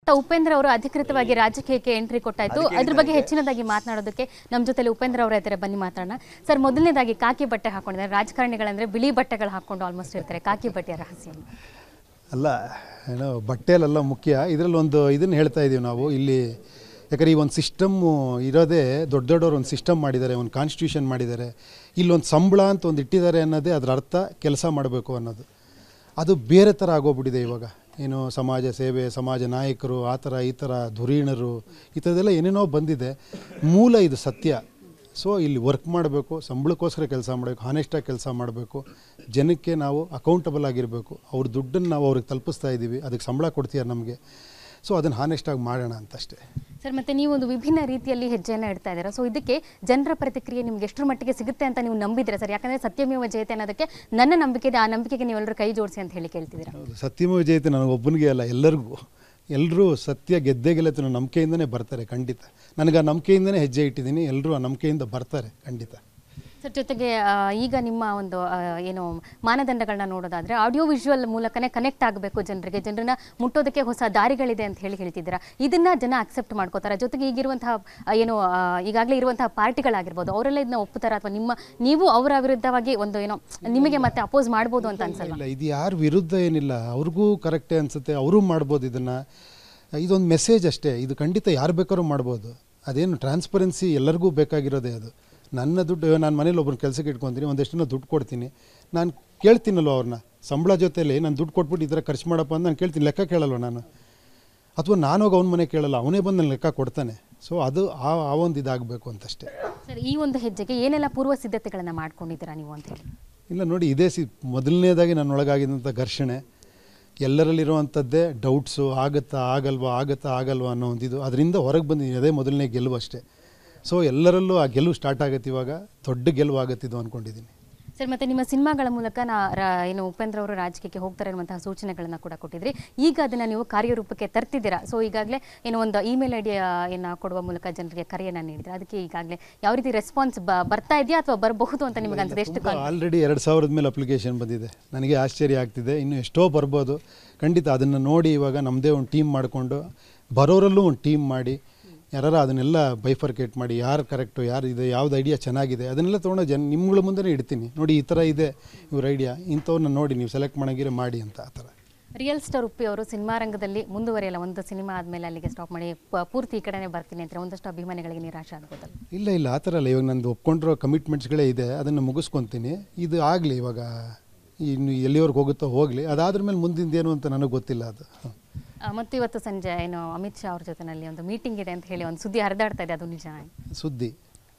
ತ ಉಪೇಂದ್ರ ಅವರು ಅಧಿಕೃತವಾಗಿ ರಾಜಕೀಯಕ್ಕೆ ಎಂಟ್ರಿ ಕೊಟ್ಟಾಯ್ತು ಅದ್ರ ಬಗ್ಗೆ ಹೆಚ್ಚಿನದಾಗಿ ಮಾತನಾಡೋದಕ್ಕೆ ನಮ್ಮ ಜೊತೆಲಿ ಉಪೇಂದ್ರ ಅವರ ಇದ್ದಾರೆ ಬನ್ನಿ ಮಾತಾಡೋಣ ಸರ್ ಮೊದಲನೇದಾಗಿ ಕಾಕಿ ಬಟ್ಟೆ ಹಾಕೊಂಡಿದ್ದಾರೆ ರಾಜಕಾರಣಿಗಳಂದ್ರೆ ಬಿಳಿ ಬಟ್ಟೆಗಳು ಹಾಕೊಂಡು ಆಲ್ಮೋಸ್ಟ್ ಇರ್ತಾರೆ ಕಾಕಿ ಬಟ್ಟೆಯ ರಹಸ್ಯ ಏನು? ಅಲ್ಲ ಏನೋ ಬಟ್ಟೆಯಲ್ಲೆಲ್ಲ ಮುಖ್ಯ ಇದರಲ್ಲಿ ಒಂದು ಇದನ್ನು ಹೇಳ್ತಾ ಇದ್ದೀವಿ ನಾವು ಇಲ್ಲಿ ಯಾಕಂದರೆ ಈ ಒಂದು ಸಿಸ್ಟಮ್ಮು ಇರೋದೇ ದೊಡ್ಡ ದೊಡ್ಡವರು ಒಂದು ಸಿಸ್ಟಮ್ ಮಾಡಿದ್ದಾರೆ ಒಂದು ಕಾನ್ಸ್ಟಿಟ್ಯೂಷನ್ ಮಾಡಿದ್ದಾರೆ ಇಲ್ಲೊಂದು ಸಂಬಳ ಅಂತ ಒಂದು ಇಟ್ಟಿದ್ದಾರೆ ಅನ್ನೋದೇ ಅದರ ಅರ್ಥ ಕೆಲಸ ಮಾಡಬೇಕು ಅನ್ನೋದು ಅದು ಬೇರೆ ಥರ ಆಗೋಗ್ಬಿಟ್ಟಿದೆ ಇವಾಗ ಏನು ಸಮಾಜ ಸೇವೆ ಸಮಾಜ ನಾಯಕರು ಆ ಥರ ಈ ಥರ ಧುರೀಣರು ಈ ಥರದ್ದೆಲ್ಲ ಏನೇನೋ ಬಂದಿದೆ ಮೂಲ ಇದು ಸತ್ಯ ಸೊ ಇಲ್ಲಿ ವರ್ಕ್ ಮಾಡಬೇಕು ಸಂಬಳಕ್ಕೋಸ್ಕರ ಕೆಲಸ ಮಾಡಬೇಕು ಹಾನೆಸ್ಟಾಗಿ ಕೆಲಸ ಮಾಡಬೇಕು ಜನಕ್ಕೆ ನಾವು ಅಕೌಂಟಬಲ್ ಆಗಿರಬೇಕು ಅವ್ರ ದುಡ್ಡನ್ನು ನಾವು ಅವ್ರಿಗೆ ತಲುಪಿಸ್ತಾ ಇದ್ದೀವಿ ಅದಕ್ಕೆ ಸಂಬಳ ಕೊಡ್ತೀಯಾರ ನಮಗೆ ಸೊ ಅದನ್ನು ಹಾನೆಸ್ಟಾಗಿ ಮಾಡೋಣ ಅಂತ ಅಷ್ಟೇ ಸರ್ ಮತ್ತೆ ನೀವು ಒಂದು ವಿಭಿನ್ನ ರೀತಿಯಲ್ಲಿ ಹೆಜ್ಜೆಯನ್ನು ಇಡ್ತಾ ಇದ್ದೀರಾ ಸೊ ಇದಕ್ಕೆ ಜನರ ಪ್ರತಿಕ್ರಿಯೆ ನಿಮ್ಗೆ ಎಷ್ಟರ ಮಟ್ಟಿಗೆ ಸಿಗುತ್ತೆ ಅಂತ ನೀವು ನಂಬಿದ್ದೀರಾ ಸರ್ ಯಾಕಂದ್ರೆ ಸತ್ಯಮೇವ ಜಯತೆ ಅನ್ನೋದಕ್ಕೆ ನನ್ನ ನಂಬಿಕೆ ಇದೆ ಆ ನಂಬಿಕೆಗೆ ನೀವೆಲ್ಲರೂ ಕೈ ಜೋಡಿಸಿ ಅಂತ ಹೇಳಿ ಕೇಳ್ತಿದ್ದೀರಾ ಹೌದು ಸತ್ಯಮೇವ ಜಯತೆ ನನಗೊಬ್ಬನಿಗೆ ಅಲ್ಲ ಎಲ್ಲರಿಗೂ ಎಲ್ಲರೂ ಸತ್ಯ ಗೆದ್ದೇ ಗೆಲ್ಲತ್ತೆ ಅನ್ನೋ ನಂಬಿಕೆಯಿಂದನೇ ಬರ್ತಾರೆ ಖಂಡಿತ ನನಗೆ ಆ ನಂಬಿಕೆಯಿಂದನೇ ಹೆಜ್ಜೆ ಇಟ್ಟಿದ್ದೀನಿ ಎಲ್ಲರೂ ಆ ನಂಬಿಕೆಯಿಂದ ಬರ್ತಾರೆ ಖಂಡಿತ ಸರ್ ಜೊತೆಗೆ ಆ, ಈಗ ನಿಮ್ಮ ಒಂದು ಆ, ಏನು ಮಾನದಂಡಗಳನ್ನ ನೋಡೋದಾದ್ರೆ ಆಡಿಯೋ ವಿಜುವಲ್ ಮೂಲಕನೇ ಕನೆಕ್ಟ್ ಆಗಬೇಕು ಜನರಿಗೆ ಜನರನ್ನ ಮುಟ್ಟೋದಕ್ಕೆ ಹೊಸ ದಾರಿಗಳಿದೆ ಅಂತ ಹೇಳಿ ಹೇಳ್ತಿದ್ದೀರಾ ಇದನ್ನ ಜನ ಅಕ್ಸೆಪ್ಟ್ ಮಾಡ್ಕೋತಾರೆ ಜೊತೆಗೆ ಈಗಿರುವಂತಹ ಆ, ಏನು ಆ, ಈಗಾಗಲೇ ಇರುವಂತಹ ಪಾರ್ಟಿಗಳಾಗಿರ್ಬೋದು ಅವರೆಲ್ಲ ಇದನ್ನ ಒಪ್ಪುತ್ತಾರ ಅಥವಾ ನಿಮ್ಮ ನೀವು ಅವರ ವಿರುದ್ಧವಾಗಿ ಒಂದು ಏನೋ ನಿಮಗೆ ಮತ್ತೆ ಅಪೋಸ್ ಮಾಡ್ಬೋದು ಅಂತ ಅನ್ಸಲ್ವಾ ಇಲ್ಲ ಇದು ಯಾರ ವಿರುದ್ಧ ಏನಿಲ್ಲ ಅವ್ರಿಗೂ ಕರೆಕ್ಟೇ ಅನಿಸುತ್ತೆ ಅವರು ಮಾಡ್ಬೋದು ಇದನ್ನು ಇದೊಂದು ಮೆಸೇಜ್ ಅಷ್ಟೇ ಇದು ಖಂಡಿತ ಯಾರು ಬೇಕಾದ್ರೂ ಮಾಡ್ಬೋದು ಅದೇನು ಟ್ರಾನ್ಸ್ಪರೆನ್ಸಿ ಎಲ್ಲರಿಗೂ ಬೇಕಾಗಿರೋದೇ ಅದು ನನ್ನ ದುಡ್ಡು ನಾನು ಮನೇಲಿ ಒಬ್ಬರು ಕೆಲಸಕ್ಕೆ ಇಟ್ಕೊತೀನಿ ಒಂದಷ್ಟು ಜನ ದುಡ್ಡು ಕೊಡ್ತೀನಿ ನಾನು ಕೇಳ್ತೀನಲ್ವ ಅವ್ರನ್ನ ಸಂಬಳ ಜೊತೆಲಿ ನಾನು ದುಡ್ಡು ಕೊಟ್ಬಿಟ್ಟು ಈ ಥರ ಖರ್ಚು ಮಾಡಪ್ಪ ಅಂತ ನಾನು ಕೇಳ್ತೀನಿ ಲೆಕ್ಕ ಕೇಳಲ್ವ ನಾನು ಅಥವಾ ನಾನು ಹೋಗಿ ಅವನ ಮನೆ ಕೇಳಲ್ಲ ಅವನೇ ಬಂದು ನನ್ನ ಲೆಕ್ಕ ಕೊಡ್ತಾನೆ ಸೊ ಅದು ಆ ಆ ಒಂದು ಇದಾಗಬೇಕು ಅಂತಷ್ಟೇ ಸರ್ ಈ ಒಂದು ಹೆಜ್ಜೆಗೆ ಏನೆಲ್ಲ ಪೂರ್ವ ಸಿದ್ಧತೆಗಳನ್ನ ಮಾಡ್ಕೊಂಡಿದ್ದೀರಾ ನೀವು ಅಂತ ಹೇಳಿ ಇಲ್ಲ ನೋಡಿ ಇದೇ ಸಿ ಮೊದಲನೇದಾಗಿ ನನ್ನೊಳಗಾಗಿದ್ದಂಥ ಘರ್ಷಣೆ ಎಲ್ಲರಲ್ಲಿರುವಂಥದ್ದೇ ಡೌಟ್ಸು ಆಗುತ್ತಾ ಆಗಲ್ವಾ ಆಗುತ್ತಾ ಆಗಲ್ವಾ ಅನ್ನೋ ಒಂದು ಇದು ಅದರಿಂದ ಹೊರಗೆ ಬಂದಿದ್ದೀನಿ ಅದೇ ಮೊದಲನೇ ಗೆಲುವು ಅಷ್ಟೇ ಸೊ ಎಲ್ಲರಲ್ಲೂ ಆ ಗೆಲುವು ಸ್ಟಾರ್ಟ್ ಆಗುತ್ತೆ ಇವಾಗ ದೊಡ್ಡ ಗೆಲುವು ಆಗುತ್ತಿದ್ದು ಅಂದ್ಕೊಂಡಿದ್ದೀನಿ ಸರ್ ಮತ್ತೆ ನಿಮ್ಮ ಸಿನಿಮಾಗಳ ಮೂಲಕ ನಾ ರಾ- ಏನು ಉಪೇಂದ್ರ ಅವರು ರಾಜಕೀಯಕ್ಕೆ ಹೋಗ್ತಾರೆ ಅನ್ನುವಂತಹ ಸೂಚನೆಗಳನ್ನ ಕೂಡ ಕೊಟ್ಟಿದ್ರಿ ಈಗ ಅದನ್ನ ನೀವು ಕಾರ್ಯರೂಪಕ್ಕೆ ತರ್ತಿದ್ದೀರಾ ಸೊ ಈಗಾಗಲೇ ಏನು ಒಂದು ಇಮೇಲ್ ಐ ಡಿಯನ್ನು ಕೊಡುವ ಮೂಲಕ ಜನರಿಗೆ ಕರೆಯನ್ನ ನೀಡಿದ್ರೆ ಅದಕ್ಕೆ ಈಗಾಗಲೇ ಯಾವ ರೀತಿ ರೆಸ್ಪಾನ್ಸ್ ಬರ್ತಾ ಇದೆಯಾ ಅಥವಾ ಬರಬಹುದು ಅಂತ ನಿಮಗೆ ಅನ್ಸುತ್ತೆ ಎಷ್ಟು ಕಾನ್- ಆಲ್ರೆಡಿ ಎರಡು ಸಾವಿರದ ಮೇಲೆ ಅಪ್ಲಿಕೇಶನ್ ಬಂದಿದೆ ನನಗೆ ಆಶ್ಚರ್ಯ ಆಗ್ತಿದೆ ಇನ್ನು ಎಷ್ಟೋ ಬರ್ಬೋದು ಖಂಡಿತ ಅದನ್ನು ನೋಡಿ ಇವಾಗ ನಮ್ಮದೇ ಒಂದು ಟೀಮ್ ಮಾಡಿಕೊಂಡು ಬರೋರಲ್ಲೂ ಒಂದು ಟೀಮ್ ಮಾಡಿ ಯಾರು ಅದನ್ನೆಲ್ಲ ಬೈಫರ್ಕೇಟ್ ಮಾಡಿ ಯಾರು ಕರೆಕ್ಟು ಯಾರು ಇದೆ ಯಾವ್ದು ಐಡಿಯಾ ಚೆನ್ನಾಗಿದೆ ಅದನ್ನೆಲ್ಲ ತೊಗೊಂಡು ಜನ ನಿಮ್ಗಳ ಮುಂದೆನೇ ಇಡ್ತೀನಿ ನೋಡಿ ಈ ಥರ ಇದೆ ಇವ್ರ ಐಡಿಯಾ ಇಂಥವ್ರನ್ನ ನೋಡಿ ನೀವು ಸೆಲೆಕ್ಟ್ ಮಾಡಂಗಿದ್ರೆ ಮಾಡಿ ಅಂತ ಆ ಥರ ರಿಯಲ್ ಸ್ಟಾರ್ ಉಪ್ಪಿ ಅವರು ಸಿನಿಮಾ ರಂಗದಲ್ಲಿ ಮುಂದುವರಿಯಲ್ಲ ಒಂದು ಸಿನಿಮಾ ಆದಮೇಲೆ ಅಲ್ಲಿಗೆ ಸ್ಟಾಪ್ ಮಾಡಿ ಪ- ಪೂರ್ತಿ ಈ ಕಡೆನೇ ಬರ್ತೀನಿ ಅಂತ ಒಂದಷ್ಟು ಅಭಿಮಾನಿಗಳಿಗೆ ನಿರಾಶೆ ಆಗ್ಬೋದಲ್ಲ ಇಲ್ಲ ಇಲ್ಲ ಆ ಥರ ಅಲ್ಲ ಇವಾಗ ನಂದು ಒಪ್ಕೊಂಡಿರೋ ಕಮಿಟ್ಮೆಂಟ್ಸ್ಗಳೇ ಇದೆ ಅದನ್ನು ಮುಗಿಸ್ಕೊತೀನಿ ಇದು ಆಗಲಿ ಇವಾಗ ಇನ್ನು ಎಲ್ಲಿವರೆಗೆ ಹೋಗುತ್ತೋ ಹೋಗಲಿ ಅದಾದ್ರ ಮೇಲೆ ಮುಂದಿಂದೇನು ಅಂತ ನನಗೆ ಗೊತ್ತಿಲ್ಲ ಅದು ಹ. ಆ, ಮತ್ತು ಇವತ್ತು ಸಂಜೆ ಏನು ಅಮಿತ್ ಶಾ ಅವ್ರ ಜೊತೆನಲ್ಲಿ ಒಂದು ಮೀಟಿಂಗ್ ಇದೆ ಅಂತ ಹೇಳಿ ಒಂದು ಸುದ್ದಿ ಹರಿದಾಡ್ತಾ ಇದೆ ಅದು ನಿಜ ಸುದ್ದಿ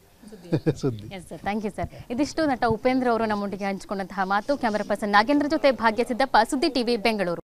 ಸುದ್ದಿ yes sir thank you sir ಇದಿಷ್ಟು ನಟ ಉಪೇಂದ್ರ ಅವರು ನಮ್ಮೊಂದಿಗೆ ಹಂಚಿಕೊಂಡಂತಹ ಮಾತು ಕ್ಯಾಮರಾ ಪರ್ಸನ್ ನಾಗೇಂದ್ರ ಜೊತೆ ಭಾಗ್ಯ ಸಿದ್ದಪ್ಪ ಸುದ್ದಿ ಟಿವಿ ಬೆಂಗಳೂರು